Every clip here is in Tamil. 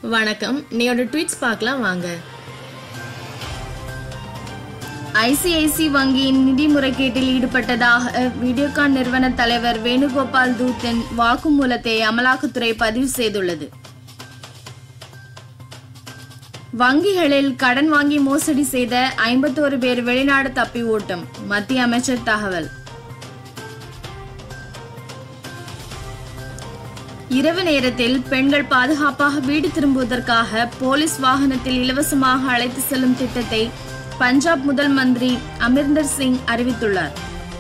வணக்கம் நீயோட ட்வீட்ஸ் பார்க்கலாம் வாங்க ஐசிஐசி வங்கியின் நிதி முறைகேட்டில் ஈடுபட்டதாக வீடியோகான் நிறுவன தலைவர் வேணுகோபால் தூத்தின் வாக்குமூலத்தை அமலாக்கத்துறை பதிவு செய்துள்ளது வங்கிகளில் கடன் வாங்கி மோசடி செய்த ஐம்பத்தோரு பேர் வெளிநாடு தப்பி ஓட்டம் மத்திய அமைச்சர் தகவல் இரவு நேரத்தில் பெண்கள் பாதுகாப்பாக வீடு திரும்புவதற்காக போலீஸ் வாகனத்தில் இலவசமாக அழைத்து செல்லும் திட்டத்தை பஞ்சாப் முதல் மந்திரி அமிர்ந்தர் சிங் அறிவித்துள்ளார்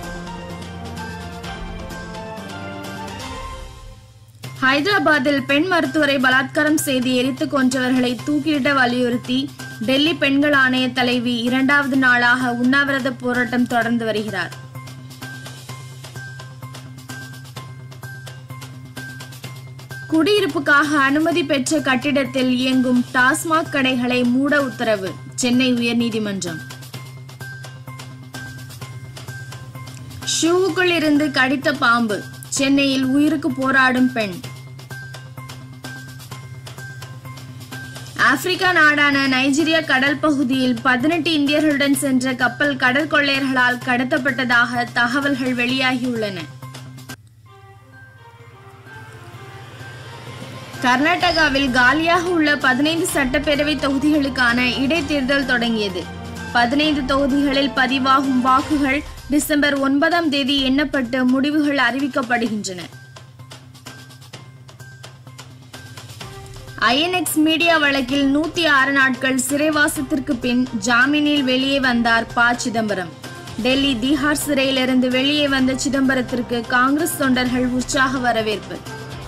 ஹைதராபாத்தில் பெண் மருத்துவரை பலாத்காரம் செய்து எரித்து கொன்றவர்களை தூக்கிலிட வலியுறுத்தி டெல்லி பெண்கள் ஆணைய தலைவி இரண்டாவது நாளாக உண்ணாவிரத போராட்டம் தொடர்ந்து வருகிறார் குடியிருப்புக்காக அனுமதி பெற்ற கட்டிடத்தில் இயங்கும் டாஸ்மாக் கடைகளை மூட உத்தரவு சென்னை உயர்நீதிமன்றம் ஷூவுக்குள் இருந்து கடித்த பாம்பு சென்னையில் உயிருக்கு போராடும் பெண் ஆப்பிரிக்கா நாடான நைஜீரியா கடல் பகுதியில் பதினெட்டு இந்தியர்களுடன் சென்ற கப்பல் கடல் கொள்ளையர்களால் கடத்தப்பட்டதாக தகவல்கள் வெளியாகியுள்ளன கர்நாடகாவில் காலியாக உள்ள பதினைந்து சட்டப்பேரவை தொகுதிகளுக்கான இடைத்தேர்தல் தொடங்கியது பதினைந்து தொகுதிகளில் பதிவாகும் வாக்குகள் டிசம்பர் ஒன்பதாம் தேதி எண்ணப்பட்டு முடிவுகள் அறிவிக்கப்படுகின்றன ஐஎன்எக்ஸ் மீடியா வழக்கில் நூத்தி ஆறு நாட்கள் சிறைவாசத்திற்கு பின் ஜாமீனில் வெளியே வந்தார் ப சிதம்பரம் டெல்லி திஹார் சிறையிலிருந்து வெளியே வந்த சிதம்பரத்திற்கு காங்கிரஸ் தொண்டர்கள் உற்சாக வரவேற்பு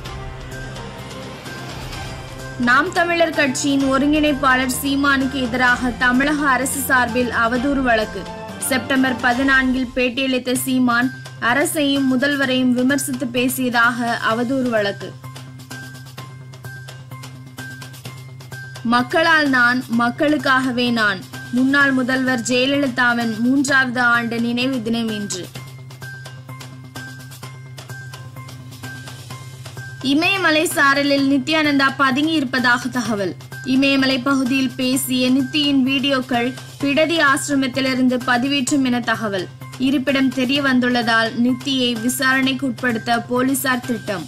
நாம் தமிழர் கட்சியின் ஒருங்கிணைப்பாளர் சீமானுக்கு எதிராக தமிழக அரசு சார்பில் அவதூறு வழக்கு செப்டம்பர் பதினான்கில் பேட்டியளித்த சீமான் அரசையும் முதல்வரையும் விமர்சித்து பேசியதாக அவதூறு வழக்கு மக்களால் நான் மக்களுக்காகவே நான் முன்னாள் முதல்வர் ஜெயலலிதாவின் மூன்றாவது ஆண்டு நினைவு தினம் இன்று இமயமலை சாரலில் நித்யானந்தா பதுங்கி இருப்பதாக தகவல் இமயமலை பகுதியில் பேசிய நித்தியின் வீடியோக்கள் பிடதி ஆசிரமத்திலிருந்து பதிவேற்றும் என தகவல் இருப்பிடம் தெரிய வந்துள்ளதால் நித்தியை விசாரணைக்கு உட்படுத்த போலீசார் திட்டம்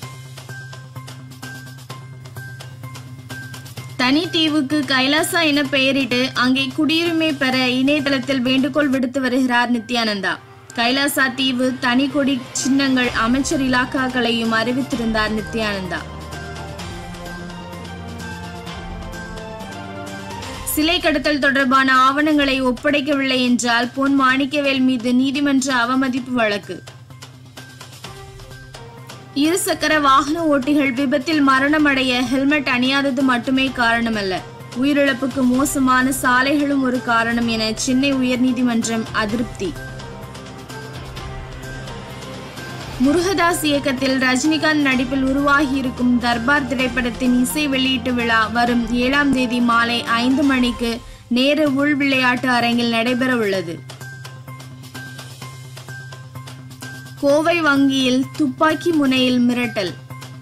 தனி தீவுக்கு கைலாசா என பெயரிட்டு அங்கே குடியுரிமை பெற இணையதளத்தில் வேண்டுகோள் விடுத்து வருகிறார் நித்யானந்தா கைலாசா தீவு தனி கொடி சின்னங்கள் அமைச்சர் இலாக்காக்களையும் அறிவித்திருந்தார் நித்யானந்தா சிலை கடத்தல் தொடர்பான ஆவணங்களை ஒப்படைக்கவில்லை என்றால் பொன் மாணிக்கவேல் மீது நீதிமன்ற அவமதிப்பு வழக்கு இருசக்கர வாகன ஓட்டிகள் விபத்தில் மரணமடைய ஹெல்மெட் அணியாதது மட்டுமே காரணமல்ல உயிரிழப்புக்கு மோசமான சாலைகளும் ஒரு காரணம் என சென்னை உயர்நீதிமன்றம் அதிருப்தி முருகதாஸ் இயக்கத்தில் ரஜினிகாந்த் நடிப்பில் உருவாகியிருக்கும் தர்பார் திரைப்படத்தின் இசை வெளியீட்டு விழா வரும் ஏழாம் தேதி மாலை ஐந்து மணிக்கு நேரு உள் விளையாட்டு அரங்கில் நடைபெற உள்ளது கோவை வங்கியில் துப்பாக்கி முனையில் மிரட்டல்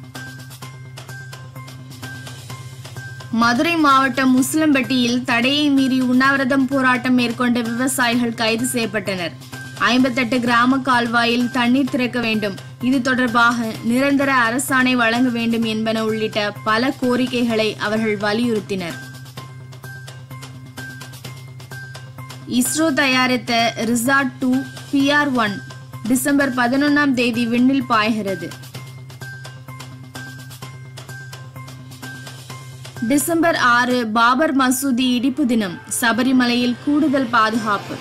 மதுரை மாவட்டம் முஸ்லம்பட்டியில் தடையை மீறி உண்ணாவிரதம் போராட்டம் மேற்கொண்ட விவசாயிகள் கைது செய்யப்பட்டனர் ஐம்பத்தெட்டு கிராம கால்வாயில் தண்ணீர் திறக்க வேண்டும் இது தொடர்பாக நிரந்தர அரசாணை வழங்க வேண்டும் என்பன உள்ளிட்ட பல கோரிக்கைகளை அவர்கள் வலியுறுத்தினர் இஸ்ரோ தயாரித்த RISAT two B R one December பதினொன்னாம் தேதி விண்ணில் பாய்கிறது டிசம்பர் ஆறு பாபர் மசூதி இடிப்பு தினம் சபரிமலையில் கூடுதல் பாதுகாப்பு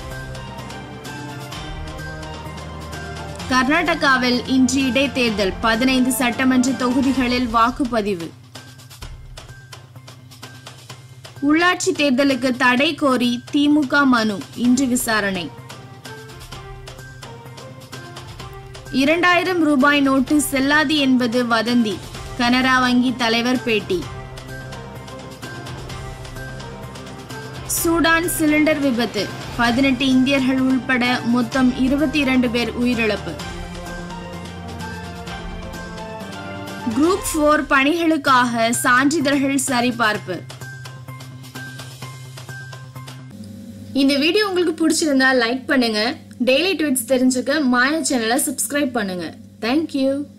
கர்நாடகாவில் இன்று இடைத்தேர்தல் பதினைந்து சட்டமன்ற தொகுதிகளில் வாக்குப்பதிவு உள்ளாட்சி தேர்தலுக்கு தடை கோரி திமுக மனு இன்று விசாரணை இரண்டாயிரம் ரூபாய் நோட்டு செல்லாது என்பது வதந்தி கனரா வங்கி தலைவர் பேட்டி சூடான் சிலிண்டர் விபத்து பதினெட்டு இந்தியர்கள் உள்பட மொத்தம் இருபத்தி இரண்டு பேர் உயிரிழப்பு குரூப் ஃபோர் பணிகளுக்காக சான்றிதழ்கள் சரிபார்ப்பு இந்த வீடியோ உங்களுக்கு பிடிச்சிருந்தா லைக் பண்ணுங்க டெய்லி ட்வீட்ஸ் தெரிஞ்சுக்க மாயா சேனலை சப்ஸ்கிரைப் பண்ணுங்க தேங்க்யூ